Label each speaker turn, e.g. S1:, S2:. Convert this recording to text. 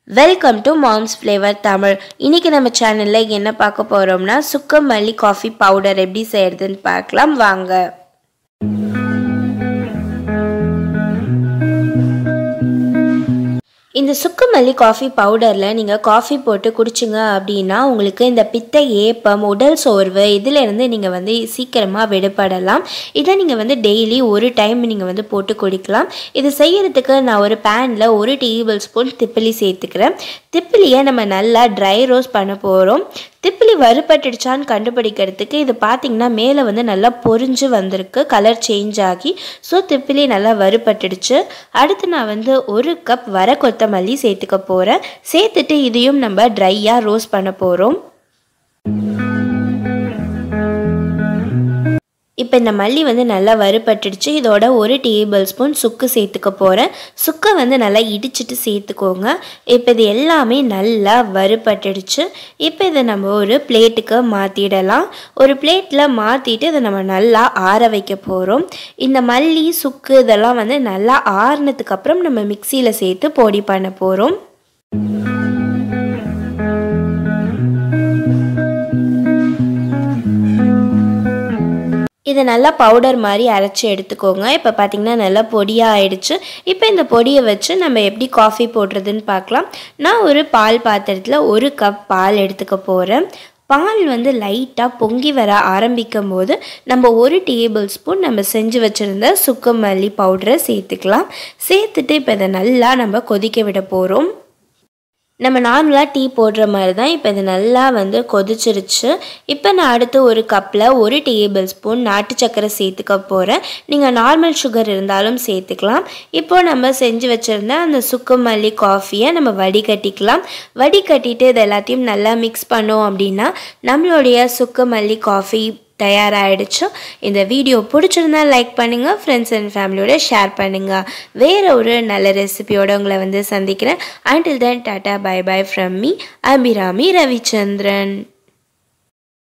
S1: welcome to Mom's Flavour Tamil இன்னைக்கு நம்ம சேனலில் என்ன பார்க்க போகிறோம்னா சுக்க மல்லி காஃபி பவுடர் எப்படி செய்யறதுன்னு பார்க்கலாம் வாங்க இந்த சுக்குமல்லி காஃபி பவுடரில் நீங்கள் காஃபி போட்டு குடிச்சிங்க அப்படின்னா உங்களுக்கு இந்த பித்த ஏப்பம் உடல் சோர்வு இதிலேருந்து நீங்கள் வந்து சீக்கிரமாக விடுபடலாம் இதை நீங்கள் வந்து டெய்லி ஒரு டைம் நீங்கள் வந்து போட்டு குடிக்கலாம் இது செய்யறதுக்கு நான் ஒரு பேனில் ஒரு டேபிள் ஸ்பூன் திப்பிலி சேர்த்துக்கிறேன் திப்பிலியை நம்ம நல்லா ட்ரை ரோஸ்ட் பண்ண போகிறோம் திப்பிலி வறுபட்டுடுச்சான்னு கண்டுபிடிக்கிறதுக்கு இது பார்த்திங்கன்னா மேலே வந்து நல்லா பொரிஞ்சு வந்திருக்கு கலர் சேஞ்ச் ஆகி ஸோ திப்பிலி நல்லா வறுபட்டுடுச்சு அடுத்து நான் வந்து ஒரு கப் வர கொத்தமல்லி சேர்த்துக்க போகிறேன் சேர்த்துட்டு இதையும் நம்ம ட்ரையாக ரோஸ்ட் பண்ண போகிறோம் இப்போ இந்த மல்லி வந்து நல்லா வறுபட்டுடுச்சு இதோட ஒரு டேபிள் ஸ்பூன் சுக்கு சேர்த்துக்க போகிறேன் சுக்கை வந்து நல்லா இடிச்சிட்டு சேர்த்துக்கோங்க இப்போ இது எல்லாமே நல்லா வறுபட்டுடுச்சு இப்போ இதை நம்ம ஒரு பிளேட்டுக்கு மாற்றிடலாம் ஒரு பிளேட்டில் மாற்றிட்டு இதை நம்ம நல்லா ஆற வைக்க போகிறோம் இந்த மல்லி சுக்கு இதெல்லாம் வந்து நல்லா ஆறுனதுக்கப்புறம் நம்ம மிக்சியில் சேர்த்து பொடி பண்ண போகிறோம் இதை நல்லா பவுடர் மாதிரி அரைச்சி எடுத்துக்கோங்க இப்போ பார்த்திங்கன்னா நல்லா பொடியாக ஆயிடுச்சு இப்போ இந்த பொடியை வச்சு நம்ம எப்படி காஃபி போடுறதுன்னு பார்க்கலாம் நான் ஒரு பால் பாத்திரத்தில் ஒரு கப் பால் எடுத்துக்க போகிறேன் பால் வந்து லைட்டாக பொங்கி வர ஆரம்பிக்கும் போது நம்ம ஒரு டேபிள் ஸ்பூன் நம்ம செஞ்சு வச்சுருந்த சுக்கமல்லி பவுடரை சேர்த்துக்கலாம் சேர்த்துட்டு இப்போ இதை நல்லா நம்ம கொதிக்க விட போகிறோம் நம்ம நார்மலாக டீ போடுற மாதிரி தான் இப்போ இது நல்லா வந்து கொதிச்சிருச்சு இப்போ நான் அடுத்து ஒரு கப்பில் ஒரு டேபிள் ஸ்பூன் நாட்டு சக்கரை சேர்த்துக்க போகிறேன் நீங்கள் நார்மல் சுகர் இருந்தாலும் சேர்த்துக்கலாம் இப்போ நம்ம செஞ்சு வச்சுருந்த அந்த சுக்குமல்லி காஃபியை நம்ம வடிகட்டிக்கலாம் வடிகட்டிட்டு இது எல்லாத்தையும் நல்லா மிக்ஸ் பண்ணோம் அப்படின்னா நம்மளுடைய சுக்குமல்லி காஃபி தயாராகிடுச்சு இந்த வீடியோ பிடிச்சிருந்தா லைக் பண்ணுங்கள் ஃப்ரெண்ட்ஸ் அண்ட் ஃபேமிலியோட ஷேர் பண்ணுங்கள் வேறு ஒரு நல்ல ரெசிபியோட உங்களை வந்து சந்திக்கிறேன் until then tata bye bye from me Abirami Ravichandran